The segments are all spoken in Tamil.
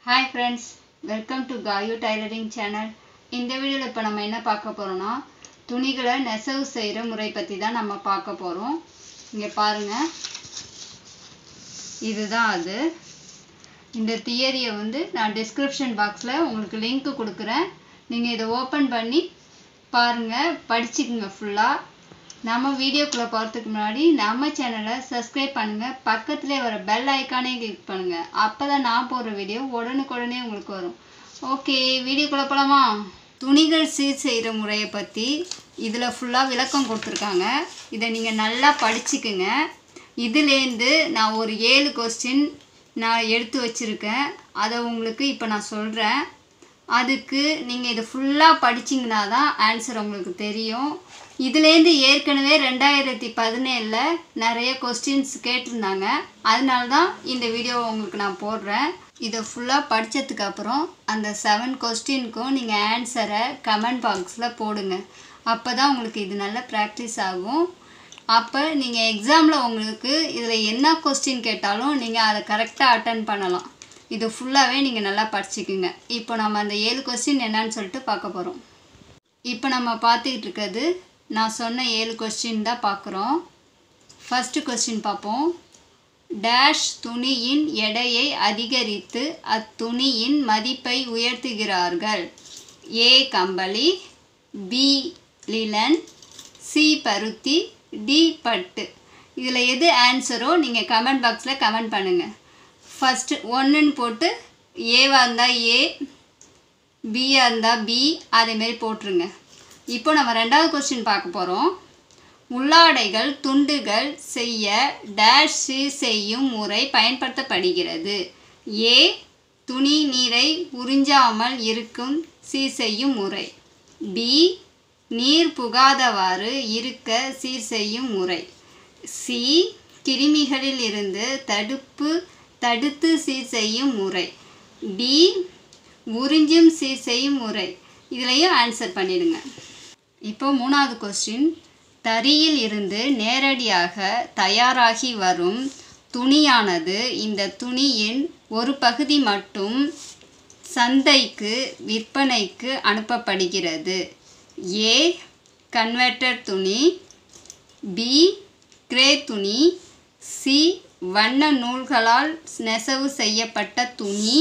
hi friends welcome to Gayu tailoring channel இந்த வீடியோவில் இப்போ நம்ம என்ன பார்க்க போகிறோம்னா துணிகளை நெசவு செய்கிற முறை பற்றி தான் நம்ம பார்க்க போகிறோம் இங்கே பாருங்கள் இதுதான் அது இந்த தியரியை வந்து நான் டிஸ்கிரிப்ஷன் பாக்ஸில் உங்களுக்கு லிங்க் கொடுக்குறேன் நீங்கள் இதை ஓப்பன் பண்ணி பாருங்கள் படிச்சுக்குங்க ஃபுல்லாக நம்ம வீடியோக்குள்ளே போகிறதுக்கு முன்னாடி நம்ம சேனலை சப்ஸ்கிரைப் பண்ணுங்கள் பக்கத்துலேயே வர பெல் ஐக்கானே கிளிக் பண்ணுங்கள் அப்போ தான் நான் போடுற வீடியோ உடனுக்குடனே உங்களுக்கு வரும் ஓகே வீடியோக்குள்ளே போகலாமா துணிகள் சீர் செய்கிற முறையை பற்றி இதில் ஃபுல்லாக விளக்கம் கொடுத்துருக்காங்க இதை நீங்கள் நல்லா படிச்சுக்குங்க இதுலேருந்து நான் ஒரு ஏழு கொஸ்டின் நான் எடுத்து வச்சுருக்கேன் அதை உங்களுக்கு இப்போ நான் சொல்கிறேன் அதுக்கு நீங்கள் இதை ஃபுல்லாக படிச்சிங்கன்னா தான் ஆன்சர் உங்களுக்கு தெரியும் இதுலேருந்து ஏற்கனவே ரெண்டாயிரத்தி பதினேழில் நிறைய கொஸ்டின்ஸ் கேட்டிருந்தாங்க அதனால தான் இந்த வீடியோ உங்களுக்கு நான் போடுறேன் இதை ஃபுல்லாக படித்ததுக்கு அப்புறம் அந்த செவன் கொஸ்டினுக்கும் நீங்கள் ஆன்சரை கமெண்ட் பாக்ஸில் போடுங்க அப்போ தான் உங்களுக்கு இது நல்ல ப்ராக்டிஸ் ஆகும் அப்போ நீங்கள் எக்ஸாமில் உங்களுக்கு இதில் என்ன கொஸ்டின் கேட்டாலும் நீங்கள் அதை கரெக்டாக அட்டன் பண்ணலாம் இது ஃபுல்லாகவே நீங்கள் நல்லா படிச்சுக்குங்க இப்போ நம்ம அந்த ஏழு கொஸ்டின் என்னன்னு சொல்லிட்டு பார்க்க போகிறோம் இப்போ நம்ம பார்த்துக்கிட்டு இருக்கிறது நான் சொன்ன ஏழு கொஸ்டின் தான் பார்க்குறோம் ஃபஸ்ட்டு கொஸ்டின் பார்ப்போம் டேஷ் துணியின் எடையை அதிகரித்து அத்துணியின் மதிப்பை உயர்த்துகிறார்கள் ஏ கம்பளி பி லிலன் சி பருத்தி டி பட்டு இதில் எது ஆன்சரோ நீங்கள் கமெண்ட் பாக்ஸில் கமெண்ட் பண்ணுங்கள் ஃபஸ்ட்டு ஒன்றுன்னு போட்டு ஏவாக இருந்தால் ஏ பியாக இருந்தால் பி அதேமாரி போட்டுருங்க இப்போ நம்ம ரெண்டாவது கொஸ்டின் பார்க்க போகிறோம் உள்ளாடைகள் துண்டுகள் செய்ய டேஷ் செய்யும் முறை பயன்படுத்தப்படுகிறது ஏ துணி நீரை உறிஞ்சாமல் இருக்கும் சீர் செய்யும் முறை பி நீர் புகாதவாறு இருக்க சீர் செய்யும் முறை சி கிருமிகளில் இருந்து தடுப்பு தடுத்து சீர் செய்யும் முறை டி உறிஞ்சும் சீர் செய்யும் முறை இதுலேயும் ஆன்சர் பண்ணிடுங்க இப்போ மூணாவது கொஸ்டின் தறியில் இருந்து நேரடியாக தயாராகி வரும் துணியானது இந்த துணியின் ஒரு பகுதி மட்டும் சந்தைக்கு விற்பனைக்கு அனுப்பப்படுகிறது ஏ கன்வெர்டர் துணி பி கிரே துணி சி வண்ண நூல்களால் நெசவு செய்யப்பட்ட துணி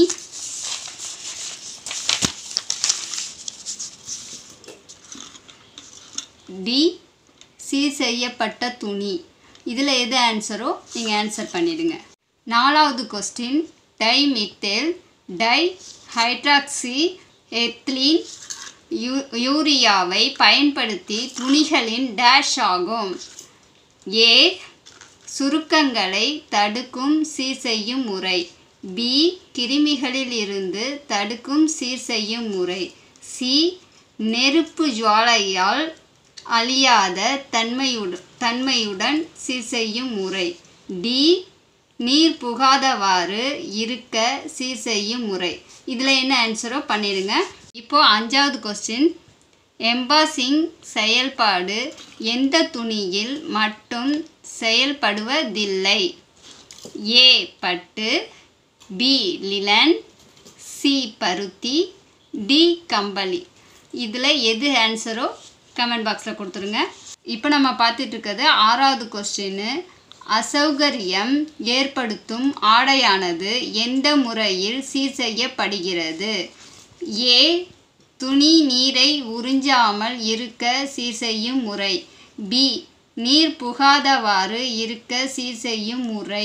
டி சீர் செய்யப்பட்ட துணி இதில் எது ஆன்சரோ நீங்கள் ஆன்சர் பண்ணிடுங்க நாலாவது question dimethyl dihydroxy ethylene யூ யூரியாவை பயன்படுத்தி துணிகளின் டேஷ் ஆகும் ஏ சுருக்கங்களை தடுக்கும் சீர் செய்யும் முறை பி கிருமிகளில் இருந்து தடுக்கும் சீர் செய்யும் முறை சி நெருப்பு ஜுவாலையால் அழியாத தன்மையுடன் தன்மையுடன் சீர் செய்யும் முறை டி நீர் புகாதவாறு இருக்க சீர் செய்யும் முறை இதில் என்ன ஆன்சரோ பண்ணிடுங்க இப்போ அஞ்சாவது கொஸ்டின் எம்பாசிங் செயல்பாடு எந்த துணியில் மட்டும் செயல்படுவதில்லை ஏ பட்டு பி லிலன் சி பருத்தி டி கம்பளி இதில் எது ஆன்சரோ கமெண்ட் பாக்ஸில் கொடுத்துருங்க இப்போ நம்ம பார்த்துட்டு இருக்கிறது ஆறாவது கொஸ்டின் அசௌகரியம் ஏற்படுத்தும் ஆடையானது எந்த முறையில் சீர் செய்யப்படுகிறது ஏ துணி நீரை உறிஞ்சாமல் இருக்க சீர் செய்யும் முறை பி நீர் புகாதவாறு இருக்க சீர் செய்யும் முறை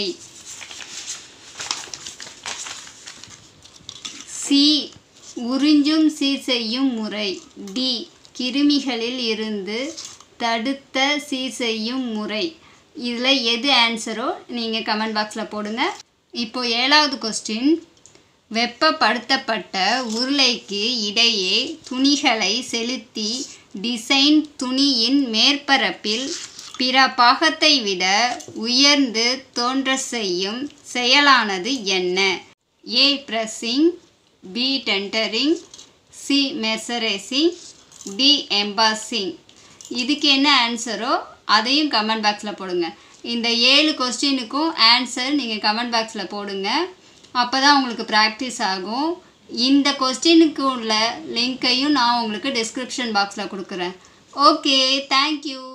சி உறிஞ்சும் சீர் செய்யும் முறை டி கிருமிகளில் இருந்து தடுத்த சீர் செய்யும் முறை இதில் எது ஆன்சரோ நீங்கள் கமெண்ட் பாக்ஸில் போடுங்க இப்போ ஏழாவது கொஸ்டின் வெப்பப்படுத்தப்பட்ட உருளைக்கு இடையே துணிகளை செலுத்தி டிசைன் துணியின் மேற்பரப்பில் பிற பாகத்தை விட உயர்ந்து தோன்ற செய்யும் செயலானது என்ன A pressing B tentering C mercerising D embossing இதுக்கு என்ன ஆன்சரோ அதையும் கமெண்ட் பாக்ஸில் போடுங்க இந்த ஏழு கொஸ்டினுக்கும் ஆன்சர் நீங்கள் கமெண்ட் பாக்ஸில் போடுங்க அப்போ தான் உங்களுக்கு ப்ராக்டிஸ் ஆகும் இந்த கொஸ்டினுக்கு உள்ள லிங்க்கையும் நான் உங்களுக்கு டிஸ்கிரிப்ஷன் பாக்ஸில் கொடுக்குறேன் ஓகே தேங்க்யூ